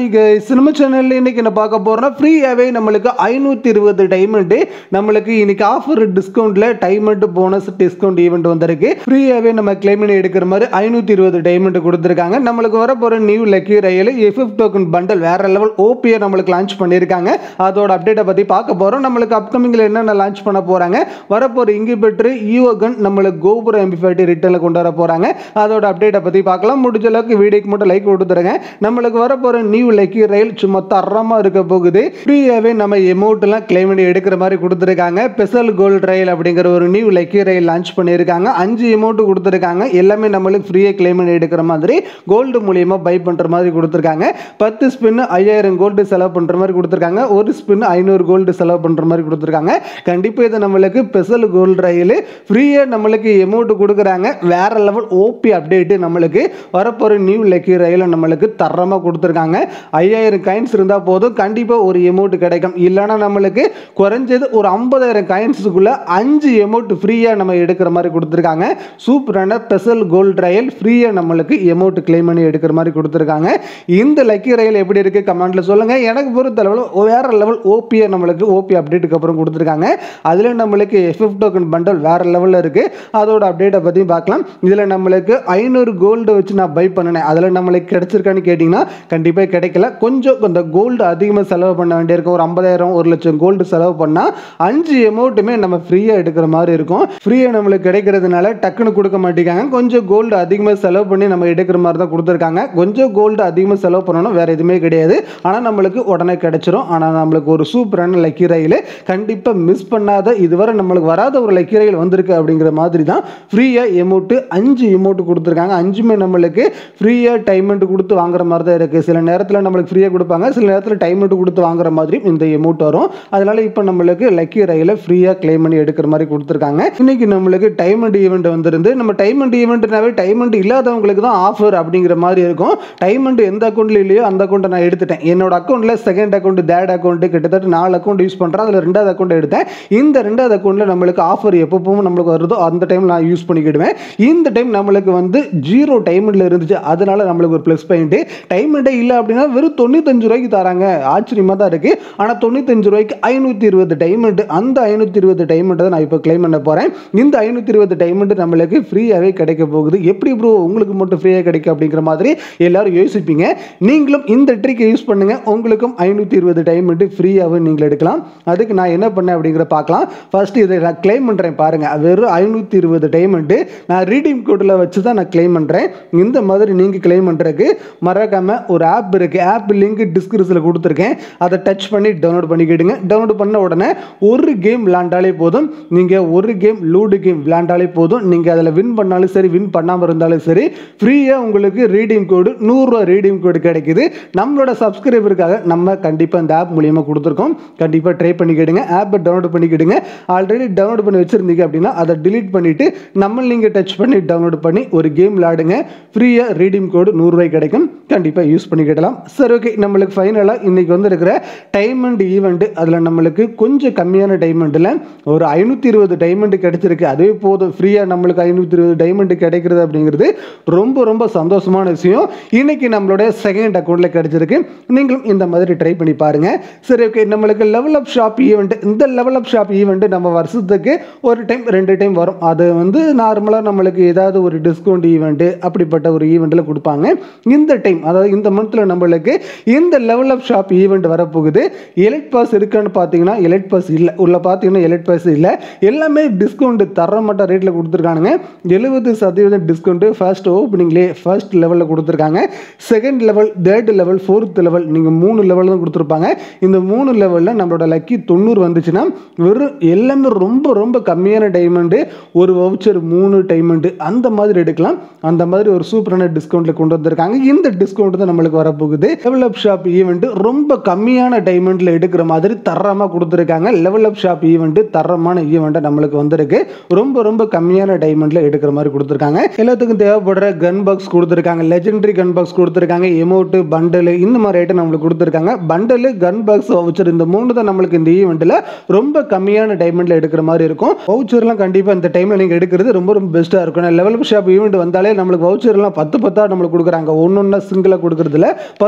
guys நம்ம சேனல்ல இன்னைக்கு என்ன பார்க்க போறோம்னா ஃப்ரீயாவே நம்மளுக்கு ஐநூத்தி இருபது டைமண்ட் நம்மளுக்கு இன்னைக்கு ஆஃபர் டிஸ்கவுண்ட்ல டைமண்ட் போனஸ் டிஸ்கவுண்ட் ஈவெண்ட் வந்திருக்கு ஃப்ரீயாவே நம்ம கிளைம் பண்ணி எடுக்கிற மாதிரி ஐநூத்தி இருபது டைமண்ட் கொடுத்துருக்காங்க நம்மளுக்கு வர போற new lucky royale FF token bundle வேற லெவல் ஓபியை நம்மளுக்கு லான்ச் பண்ணியிருக்காங்க அதோட அப்டேட்டை பத்தி பார்க்க போறோம் நம்மளுக்கு அப்கமிங்ல என்னென்ன லான்ச் பண்ண போறாங்க வரப்போற இங்கிபெட்ரு ஈவோகன் நம்மளுக்கு கோபுரம் எம்பி ஃபைட்டி ரிட்டர்ல கொண்டு வர போறாங்க அதோட அப்டேட்டை பத்தி பார்க்கலாம் முடிஞ்ச அளவுக்கு வீடியோக்கு மட்டும் லைக் கொடுத்துருங்க நம்மளுக்கு வர போற நியூ லக்கி ரயில் சும்மா தரமா இருக்க போகுது ஃப்ரீயாவே நம்ம எமௌண்ட் எல்லாம் கிளைம் பண்ணி எடுக்கிற மாதிரி கொடுத்துருக்காங்க ஸ்பெஷல் கோல்ட் ரயில் அப்படிங்கிற ஒரு நியூ லக்கி ரயில் லான்ச் பண்ணியிருக்காங்க அஞ்சு எமௌண்ட் கொடுத்துருக்காங்க எல்லாமே நம்மளுக்கு ஃப்ரீயாக கிளைம் பண்ணி எடுக்கிற மாதிரி கோல்டு மூலியமா பை பண்ற மாதிரி கொடுத்துருக்காங்க பத்து ஸ்பின் ஐயாயிரம் கோல்டு செலவு பண்ற மாதிரி கொடுத்துருக்காங்க ஒரு ஸ்பின் ஐநூறு கோல்டு செலவு பண்ற மாதிரி கொடுத்துருக்காங்க கண்டிப்பா இது நம்மளுக்கு ஸ்பெஷல் கோல்டு ரயில் ஃப்ரீயாக நம்மளுக்கு எமௌண்ட் கொடுக்குறாங்க வேற லெவல் ஓபி அப்டேட்டு நம்மளுக்கு வரப்போகிற நியூ லக்கி ரயிலை நம்மளுக்கு தரமாக கொடுத்துருக்காங்க ஐயாயிரம் காயின்ஸ் இருந்தால் போதும் கண்டிப்பாக ஒரு எமௌண்ட் கிடைக்கும் இல்லைன்னா நம்மளுக்கு குறைஞ்சது ஒரு ஐம்பதாயிரம் காயின்ஸுக்குள்ளே அஞ்சு எமௌண்ட் ஃப்ரீயாக நம்ம எடுக்கிற மாதிரி கொடுத்துருக்காங்க சூப்பரான ஸ்பெஷல் கோல்டு ரயில் ஃப்ரீயாக நம்மளுக்கு எமௌண்ட் கிளைம் பண்ணி எடுக்கிற மாதிரி கொடுத்துருக்காங்க இந்த லக்கி ரயில் எப்படி இருக்குது கமெண்ட்டில் சொல்லுங்கள் எனக்கு பொறுத்த அளவில் வேற லெவல் ஓபியை நம்மளுக்கு ஓபி அப்டேட்டுக்கு அப்புறம் கொடுத்துருக்காங்க அதில் நம்மளுக்கு எஃப்எஃப் டோக்கன் பண்டல் வேற லெவலில் இருக்குது அதோட அப்டேட்டை பற்றியும் பார்க்கலாம் இதில் நம்மளுக்கு ஐநூறு கோல்டு வச்சு நான் பை பண்ணினேன் அதில் நம்மளுக்கு கிடைச்சிருக்கான்னு கேட்டிங்கன்னா கண்டிப்பாக கிடைக்கல கொஞ்சம் இந்த கோல்டு அதிகமாக செலவு பண்ண வேண்டியிருக்கும் ஒரு ஐம்பதாயிரம் ஒரு லட்சம் கோல்டு செலவு பண்ணால் அஞ்சு அமௌண்ட்டுமே நம்ம ஃப்ரீயாக எடுக்கிற மாதிரி இருக்கும் ஃப்ரீயாக நம்மளுக்கு கிடைக்கிறதுனால டக்குன்னு கொடுக்க மாட்டேங்காங்க கொஞ்சம் கோல்டு அதிகமாக செலவு பண்ணி நம்ம எடுக்கிற மாதிரி தான் கொடுத்துருக்காங்க கொஞ்சம் கோல்டு அதிகமாக செலவு பண்ணணும் வேறு எதுவுமே கிடையாது ஆனால் நம்மளுக்கு உடனே கிடைச்சிரும் ஆனால் நம்மளுக்கு ஒரு சூப்பரான லக்கி ரயில் கண்டிப்பாக மிஸ் பண்ணாத இதுவரை நம்மளுக்கு வராத ஒரு லக்கி ரயில் வந்திருக்கு அப்படிங்கிற மாதிரி தான் ஃப்ரீயாக எமௌண்ட்டு அஞ்சு எமௌண்ட் கொடுத்துருக்காங்க அஞ்சுமே நம்மளுக்கு ஃப்ரீயாக டைமெண்ட் கொடுத்து வாங்குற மாதிரி தான் இருக்குது சில நேரத்தில் நம்மளுக்கு ஃப்ரீயாக கொடுப்பாங்க சில நேரத்தில் டைமெண்ட் கொடுத்து வாங்குற மாதிரி இந்த எமௌண்ட் வரும் அதனால இப்போ நம்மளுக்கு லக்கி ரயிலை ஃப்ரீயாக கிளைம் பண்ணி எடுக்கிற மாதிரி கொடுத்துருக்காங்க இன்னைக்கு நம்மளுக்கு டைமண்ட் ஈவெண்ட் வந்திருந்து நம்ம டைமண்ட் ஈவெண்ட்னாவே டைமண்ட் இல்லாதவங்களுக்கு தான் ஆஃபர் அப்படிங்கிற மாதிரி இருக்கும் டைமண்ட் எந்த அக்கௌண்ட்ல இல்லையோ அந்த அக்கௌண்ட்டை நான் எடுத்துட்டேன் என்னோட அக்கௌண்ட்டில் செகண்ட் அக்கௌண்ட் தேர்ட் அக்கௌண்ட் கிட்டத்தட்ட நாலு அக்கௌண்ட் யூஸ் பண்ணுறேன் அதில் ரெண்டாவது அக்கௌண்ட் எடுத்தேன் இந்த ரெண்டாவது அக்கௌண்ட்டில் நம்மளுக்கு ஆஃபர் எப்பவும் நம்மளுக்கு வருதோ அந்த டைம் நான் யூஸ் பண்ணிக்கிடுவேன் இந்த டைம் நம்மளுக்கு வந்து ஜீரோ டைமண்டில் இருந்துச்சு அதனால நம்மளுக்கு ஒரு ப்ளஸ் பாயிண்ட்டு டைமண்டே இல்லை அப்படின்னா வெறும் தொண்ணூத்தஞ்சு ரூபாய்க்கு தராங்க ஆச்சரியமாக தான் இருக்குது ஆனால் தொண்ணூத்தஞ்சு ரூபாய்க்கு ஐநூற்றி இருபது டைமண்ட் அந்த ஐநூற்றி இருபது டைமண்ட்டை தான் நான் இப்போ கிளைம் பண்ண போகிறேன் இந்த ஐநூற்றி இருபது டைமண்ட் நம்மளுக்கு ஃப்ரீயாகவே கிடைக்க போகுது எப்படி ப்ரோ உங்களுக்கு மட்டும் ஃப்ரீயாக கிடைக்கும் அப்படிங்கிற மாதிரி எல்லாரும் யோசிப்பீங்க நீங்களும் இந்த ட்ரிக்கை யூஸ் பண்ணுங்கள் உங்களுக்கும் ஐநூற்றி இருபது டைமண்ட் ஃப்ரீயாகவே நீங்கள் எடுக்கலாம் அதுக்கு நான் என்ன பண்ணேன் அப்படிங்கிற பார்க்கலாம் ஃபர்ஸ்ட் இதை நான் கிளைம் பண்ணுறேன் பாருங்கள் வெறும் ஐநூற்றி இருபது டைமண்ட்டு நான் ரீடிங் கோடில் வச்சு தான் நான் கிளைம் பண்ணுறேன் இந்த மாதிரி நீங்கள் கிளைம் பண்ணுறதுக்கு மறக்காமல் ஒரு ஆப் இருக்குது ஆப் லிங்க் டிஸ்கிரிப்ஷனில் கொடுத்துருக்கேன் அதை டச் பண்ணி டவுன்லோட் பண்ணிக்கிடுங்க டவுன்லோட் பண்ண உடனே ஒரு கேம் விளாண்டாலே போதும் நீங்கள் ஒரு கேம் லூடு கேம் விளாண்டாலே போதும் நீங்கள் அதில் வின் பண்ணாலும் சரி வின் பண்ணாமல் இருந்தாலும் சரி ஃப்ரீயாக உங்களுக்கு ரீடிங் கோடு நூறுரூவா ரீடிங் கோடு கிடைக்குது நம்மளோட சப்ஸ்கிரைபருக்காக நம்ம கண்டிப்பாக இந்த ஆப் மூலியமாக கொடுத்துருக்கோம் கண்டிப்பாக ட்ரை பண்ணிக்கிடுங்க ஆப்பை டவுன்லோட் பண்ணிக்கிடுங்க ஆல்ரெடி டவுன்லோட் பண்ணி வச்சுருந்தீங்க அப்படின்னா அதை delete பண்ணிவிட்டு நம்ம நீங்கள் டச் பண்ணி டவுன்லோட் பண்ணி ஒரு கேம் விளாடுங்க ஃப்ரீயாக ரீடிங் கோடு நூறுரூவாய் கிடைக்கும் கண்டிப்பாக யூஸ் பண்ணிக்கிடலாம் சரி ஓகே நம்மளுக்கு ஃபைனலாக இன்றைக்கி வந்து இருக்கிற டைமண்ட் ஈவெண்ட்டு அதில் நம்மளுக்கு கொஞ்சம் கம்மியான டைமண்டில் ஒரு ஐநூற்றி இருபது டைமண்ட் கிடைச்சிருக்கு அதுவே போதும் ஃப்ரீயாக நம்மளுக்கு ஐநூற்றி இருபது டைமண்ட் கிடைக்கிறது அப்படிங்கிறது ரொம்ப ரொம்ப சந்தோஷமான விஷயம் இன்னைக்கு நம்மளுடைய செகண்ட் அக்கௌண்ட்டில் கிடைச்சிருக்கு நீங்களும் இந்த மாதிரி ட்ரை பண்ணி பாருங்க சரி ஓகே நம்மளுக்கு லெவல் அப் ஷாப் ஈவெண்ட் இந்த லெவல் அப் ஷாப் ஈவெண்ட் நம்ம வருஷத்துக்கு ஒரு டைம் ரெண்டு டைம் வரும் அது வந்து நார்மலாக நம்மளுக்கு ஏதாவது ஒரு டிஸ்கவுண்ட் ஈவெண்ட்டு அப்படிப்பட்ட ஒரு ஈவெண்ட்டில் கொடுப்பாங்க இந்த டைம் அதாவது இந்த மந்தில் நம்மளுக்கு இந்த லெவல் அப் ஷாப் ஈவெண்ட் வரப்போகுது எலைட் பாஸ் இருக்கான்னு பார்த்தீங்கன்னா எலைட் பாஸ் இல்லை உள்ள பார்த்தீங்கன்னா எலைட் பாஸ் இல்லை எல்லாமே டிஸ்கவுண்ட் தர மாட்ட ரேட்டில் கொடுத்துருக்கானுங்க எழுபது சதவீதம் டிஸ்கவுண்ட்டு ஃபர்ஸ்ட் ஓப்பனிங்லேயே ஃபர்ஸ்ட் லெவலில் கொடுத்துருக்காங்க second level third level fourth level நீங்கள் மூணு லெவல் தான் கொடுத்துருப்பாங்க இந்த மூணு லெவலில் நம்மளோட லக்கி தொண்ணூறு வந்துச்சுன்னா வெறும் எல்லாமே ரொம்ப ரொம்ப கம்மியான டைமண்டு ஒரு வவுச்சர் மூணு டைமண்டு அந்த மாதிரி எடுக்கலாம் அந்த மாதிரி ஒரு சூப்பரான டிஸ்கவுண்ட்டில் கொண்டு வந்திருக்காங்க இந்த டிஸ்கவுண்ட் தான் நம்மளுக்கு வரப்போகுது லெவல் அப் ஷாப் ஈவெண்ட் ரொம்ப கம்மியான டைமண்டில் எடுக்கிற மாதிரி தரமாக கொடுத்துருக்காங்க லெவல் அப் ஷாப் ஈவெண்ட் தரமான ஈவெண்ட்டை நம்மளுக்கு வந்திருக்கு ரொம்ப ரொம்ப கம்மியான டைமண்டில் எடுக்கிற மாதிரி கொடுத்துருக்காங்க எல்லாத்துக்கும் தேவைப்படுற கன் பாக்ஸ் கொடுத்துருக்காங்க லெஜெண்டரி கன் பாக்ஸ் கொடுத்துருக்காங்க எமௌண்ட்டு பண்டலு இந்த மாதிரி ஐட்டம் நம்மளுக்கு கொடுத்துருக்காங்க பண்டலு கன் பாக்ஸ் வவுச்சர் இந்த மூணு தான் நம்மளுக்கு இந்த ஈவெண்ட்டில் ரொம்ப கம்மியான டைமண்டில் எடுக்கிற மாதிரி இருக்கும் வவுச்சர்லாம் கண்டிப்பாக இந்த டைமில் நீங்கள் எடுக்கிறது ரொம்ப ரொம்ப பெஸ்ட்டாக இருக்கும் லெவல் ஷாப் ஈவெண்ட் வந்தாலே நம்மளுக்கு வவுச்சர்லாம் பத்து பத்தாக நம்மளுக்கு கொடுக்குறாங்க ஒன்று ஒன்றா சிங்கிளாக கொடுக்குறதுல பத்து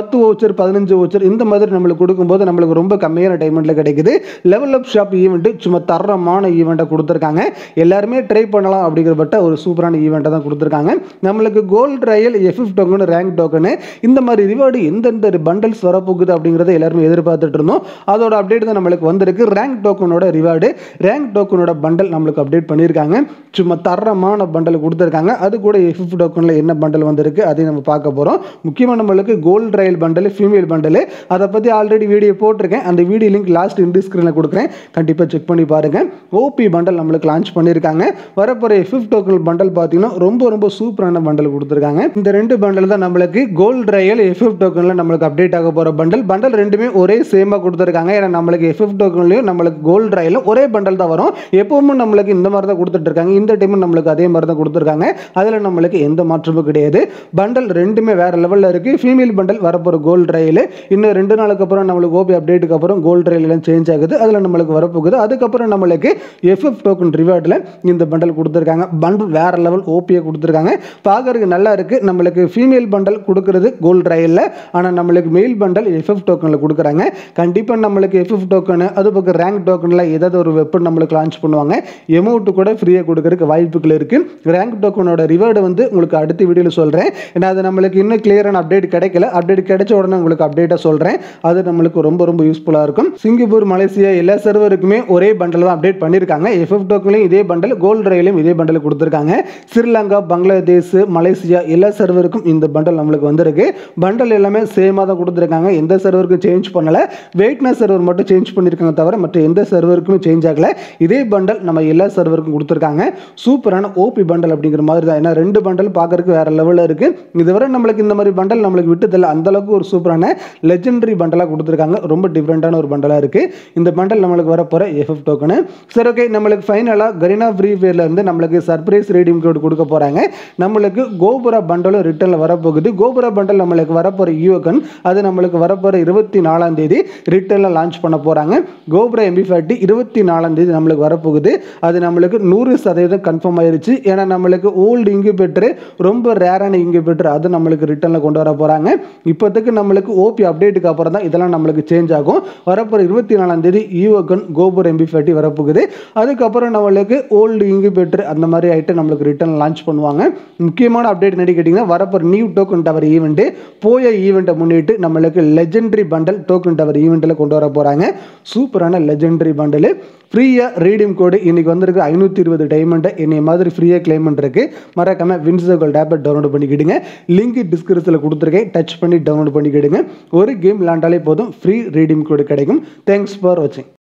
பத்து ஓச்சர் பதினஞ்சு ஓச்சர் இந்த மாதிரி நம்மளுக்கு கொடுக்கும்போது நம்மளுக்கு ரொம்ப கம்மியான டைமண்டில் கிடைக்குது லெவல் அப் ஷாப் ஈவெண்ட்டு சும்மா தரமான ஈவெண்ட்டை கொடுத்துருக்காங்க எல்லாருமே ட்ரை பண்ணலாம் அப்படிங்கிறப்பட்ட ஒரு சூப்பரான ஈவெண்ட்டை தான் கொடுத்துருக்காங்க நம்மளுக்கு gold royale FF token rank token இந்த மாதிரி ரிவார்டு எந்தெந்த பண்டல்ஸ் வரப்போகுது அப்படிங்கிறத எல்லாருமே எதிர்பார்த்துட்டு இருந்தோம் அதோட அப்டேட் தான் நம்மளுக்கு வந்திருக்கு ரேங்க் டோக்கனோட ரிவார்டு ரேங்க் டோக்கனோட பண்டல் நம்மளுக்கு அப்டேட் பண்ணியிருக்காங்க சும்மா தரமான பண்டல் கொடுத்துருக்காங்க அது கூட எஃப்எஃப் டோக்கனில் என்ன பண்டல் வந்திருக்கு அதையும் நம்ம பார்க்க போகிறோம் முக்கியமாக நம்மளுக்கு gold royale bundle female bundle அதை பற்றி ஆல்ரெடி வீடியோ போட்டிருக்கேன் அந்த வீடியோ லிங்க் லாஸ்ட் இன் ஸ்க்ரீனில் கொடுக்குறேன் கண்டிப்பாக செக் பண்ணி பாருங்கள் ஓபி பண்டல் நம்மளுக்கு லான்ச் பண்ணியிருக்காங்க வரப்போகிற எஃப்எஃப் டோக்கன் பண்டல் பார்த்தீங்கன்னா ரொம்ப ரொம்ப சூப்பரான பண்டல் கொடுத்துருக்காங்க இந்த ரெண்டு பண்டல் தான் நம்மளுக்கு கோல்ட் ரயில் எஃப்எஃப் டோக்கனில் நம்மளுக்கு அப்டேட் ஆக போகிற பண்டல் பண்டல் ரெண்டுமே ஒரே சேமாக கொடுத்துருக்காங்க ஏன்னா நம்மளுக்கு எஃப்எஃப் டோக்கன்லையும் நம்மளுக்கு கோல்ட் ரயிலும் ஒரே பண்டல் தான் வரும் எப்பவும் நம்மளுக்கு இந்த மாதிரி தான் கொடுத்துட்டு இருக்காங்க இந்த டைமும் நம்மளுக்கு அதே மாதிரி தான் கொடுத்துருக்காங்க அதில் நம்மளுக்கு எந்த மாற்றமும் கிடையாது பண்டல் ரெண்டுமே வேற லெவலில் இருக்கு ஃபீமேல் பண்டல் வரப்போகிற கோல்ட் ரயில் இன்னும் ரெண்டு நாளுக்கு அப்புறம் நம்மளுக்கு ஓபி அப்டேட்டுக்கு அப்புறம் கோல்ட் ரயில் எல்லாம் சேஞ்ச் ஆகுது அதில் நம்மளுக்கு வரப்போகுது அதுக்கப்புறம் நம்மளுக்கு எஃப்எஃப் டோக்கன் ரிவார்டில் இந்த பண்டல் கொடுத்துருக்காங்க பண்டல் வேற லெவல் ஓபியை கொடுத்துருக்காங்க பார்க்கறதுக்கு நல்லா இருக்கு நம்மளுக்கு ஃபீமேல் பண்டல் கொடுக்கறது கோல்ட் ரயிலில் ஆனால் நம்மளுக்கு மெயில் பண்டல் எஃப்எஃப் டோக்கனில் கொடுக்குறாங்க கண்டிப்பாக நம்மளுக்கு எஃப்எஃப் டோக்கன் அது பக்கம் ரேங்க் டோக்கனில் ஏதாவது ஒரு வெப்பன் நம்மளுக்கு லான்ச் பண்ணுவாங்க எமௌண்ட் கூட ஃப்ரீயாக கொடுக்கறதுக்கு வாய்ப்புகள் இருக்குது ரேங்க் டோக்கனோட ரிவார்டு வந்து உங்களுக்கு அடுத்த வீடியோவில் சொல்கிறேன் ஏன்னா அது நம்மளுக்கு இன்னும் கிளியரான அப்டேட் கிடைக்கல அப்டேட் கிடைச்ச உடனே உங்களுக்கு அப்டேட்டாக சொல்கிறேன் அது நம்மளுக்கு ரொம்ப ரொம்ப யூஸ்ஃபுல்லாக இருக்கும் சிங்கப்பூர் மலேசியா எல்லா சர்வருக்குமே ஒரே பண்டல் தான் அப்டேட் பண்ணியிருக்காங்க எஃப்எஃப் டோக்கன்லையும் இதே பண்டல் கோல்டு ரயிலையும் இதே பண்டல் கொடுத்துருக்காங்க ஸ்ரீலங்கா பங்களாதேஷ் மலேசியா எல்லா சர்வருக்கும் இந்த பண்டல் நம்மளுக்கு வந்திருக்கு பண்டல் எல்லாமே சேமாக தான் கொடுத்துருக்காங்க எந்த சர்வருக்கும் சேஞ்ச் பண்ணலை வெயிட்னஸ் சர்வர் மட்டும் சேஞ்ச் பண்ணியிருக்காங்க தவிர மற்ற எந்த சர்வருக்குமே சேஞ்ச் ஆகலை இதே பண்டல் நம்ம எல்லா சர்வருக்கும் கொடுத்துருக்காங்க சூப்பரான ஓபி பண்டல் அப்படிங்கிற மாதிரி தான் ஏன்னா ரெண்டு பண்டல் பார்க்கறதுக்கு வேற லெவலில் இருக்கு இதுவரை நம்மளுக்கு இந்த மாதிரி பண்டல் நம்மளுக்கு விட்டதில்லை அந்த அளவுக்கு ஒரு சூப்பரான லெஜெண்டரி பண்டலாக கொடுத்துருக்காங்க ரொம்ப டிஃப்ரெண்ட்டான ஒரு பண்டலாக இருக்கு இந்த பண்டல் நம்மளுக்கு வரப்போகிற எஃப்எஃப் டோக்கனு சரி ஓகே நம்மளுக்கு ஃபைனலாக கரீனா ஃப்ரீ ஃபயர்ல இருந்து நம்மளுக்கு சர்ப்ரைஸ் ரீடிங் கோட் கொடுக்க போகிறாங்க நம்மளுக்கு கோபுரா பண்டலும் ரிட்டர்னில் வரப்போகுது கோபுரா பண்டல் நம்மளுக்கு வரப்போகிற யூகன் அது நம்மளுக்கு வரப்போகிற இருபத்தி நாலாம் தேதி ரிட்டர்னில் லான்ச் பண்ண போகிறாங்க கோபுரா எம்பி ஃபார்ட்டி இருபத்தி நாலாம் தேதி நம்மளுக்கு வரப்போகுது அது நம்மளுக்கு நூறு சதவீதம் கன்ஃபார்ம் ஆயிருச்சு ஏன்னா நம்மளுக்கு ஓல்டு இங்கு பெற்று ரொம்ப ரேரான இங்கு பெற்று அது நம்மளுக்கு ரிட்டர்னில் கொண்டு வர போகிறாங்க இப்போதைக்கு நம்மளுக்கு ஓபி அப்டேட்டுக்கு அப்புறம் தான் இதெல்லாம் நம்மளுக்கு சேஞ்ச் ஆகும் வரப்போகிற இருபத்தி நாலாம் தேதி ஈவோகன் கோபுர் எம்பி ஃபார்ட்டி வரப்போகுது அதுக்கப்புறம் நம்மளுக்கு ஓல்டு இங்கு பெற்று அந்த மாதிரி ஐட்டம் நம்மளுக்கு ரிட்டர்ன் லான்ச் பண்ணுவாங்க முக்கியமான அப்டேட் என்னடி கேட்டிங்கன்னா வரப்போகிற நியூ டோக்கன் டவர் ஈவெண்ட்டு போய ஈவெண்ட்டை முன்னிட்டு நம்மளுக்கு லெஜெண்டரி பண்டல் டோக்கன் டவர் ஈவெண்ட்டில் கொண்டு வர போகிறாங்க சூப்பரான லெஜெண்டரி பண்டல் ஃப்ரீயாக ரீடிம் கோடு இன்னைக்கு வந்திருக்கு ஐநூற்றி இருபது டைமண்டை என்னை மாதிரி ஃப்ரீயாக கிளைம் பண்ணுறதுக்கு மறக்காம வின்சோகல் டேப்பை டவுன்லோட் பண்ணிக்கிடுங்க லிங்க் டிஸ்கிரிப்ஷனில் கொடுத்துருக்கேன் டச் பண்ணி டவுன்லோட் பண்ணிக்கிடுங்க ஒரு கேம் விளாண்டாலே போதும் ஃப்ரீ ரீடிம் கோடு கிடைக்கும் தேங்க்ஸ் ஃபார் வாட்சிங்